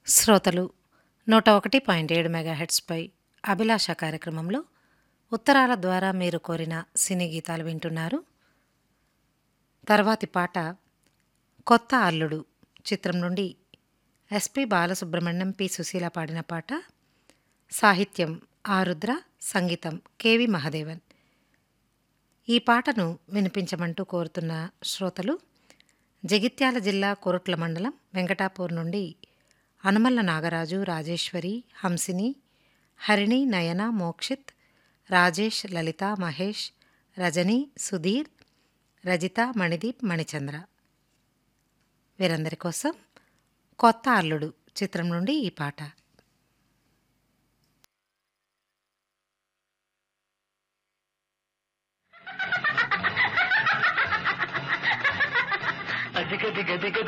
శ్రోతలు నూట ఒకటి పాయింట్ ఏడు మెగాహెట్స్పై అభిలాష కార్యక్రమంలో ఉత్తరాల ద్వారా మీరు కోరిన సినీ గీతాలు వింటున్నారు తర్వాతి పాట కొత్త అల్లుడు చిత్రం నుండి ఎస్పి బాలసుబ్రహ్మణ్యం పి సుశీల పాడిన పాట సాహిత్యం ఆరుద్ర సంగీతం కెవి మహదేవన్ ఈ పాటను వినిపించమంటూ కోరుతున్న శ్రోతలు జగిత్యాల జిల్లా కొరుట్ల మండలం వెంకటాపూర్ నుండి అనుమల్ల నాగరాజు రాజేశ్వరి హంసిని హరిణి నయన మోక్షిత్ రాజేష్ లలిత మహేష్ రజని సుధీర్ రజిత మణిదీప్ మణిచంద్ర వీరందరి కోసం కొత్త అల్లుడు చిత్రం నుండి ఈ పాట అధిక దిగ దిగ